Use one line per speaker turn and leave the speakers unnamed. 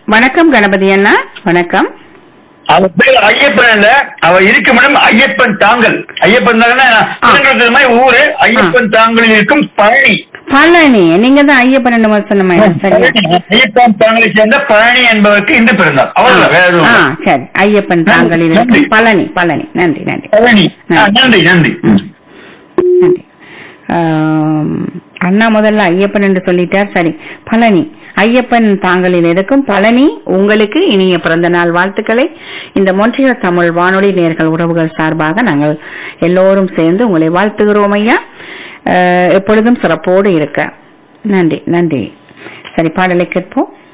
வணக்கம் கணபதி அண்ணா வணக்கம்
அவர் பேர் ஐயப்பன் இல்ல அவர் இருக்க மேடம் ஐயப்பன் தாங்கல் ஐயப்பன் தாங்கன்னா திருநெல்வேலி மாதிரி ஊரு ஐயப்பன் தாங்கலில் இருக்கும் பழனி
பழனி நீங்க தான் ஐயப்பன் ரெண்டு சொன்ன மாதிரி சரியா
ஐயப்பன் தாங்கலை சேர்ந்த பழனி என்பவருக்கு இன்று பிறந்தார் அவ்வளவுதான் வேற எதுவும்
ஆ
இல்லை.
சரி ஐயப்பன் தாங்களில்
நன்றி.
இருக்கும் பழனி பழனி நன்றி நன்றி
பழனி ஆ, நன்றி நன்றி ம்.
நன்றி ஆம், அண்ணா முதல்ல ஐயப்பன் என்று சொல்லிட்டார் சரி பழனி ஐயப்பன் தாங்களில் இருக்கும் பழனி உங்களுக்கு இனிய பிறந்த நாள் வாழ்த்துக்களை இந்த மொன்றியல் தமிழ் வானொலி நேர்கள் உறவுகள் சார்பாக நாங்கள் எல்லோரும் சேர்ந்து உங்களை வாழ்த்துகிறோம் ஐயா அஹ், எப்பொழுதும் சிறப்போடு இருக்க நன்றி நன்றி சரி பாடலை கேட்போம்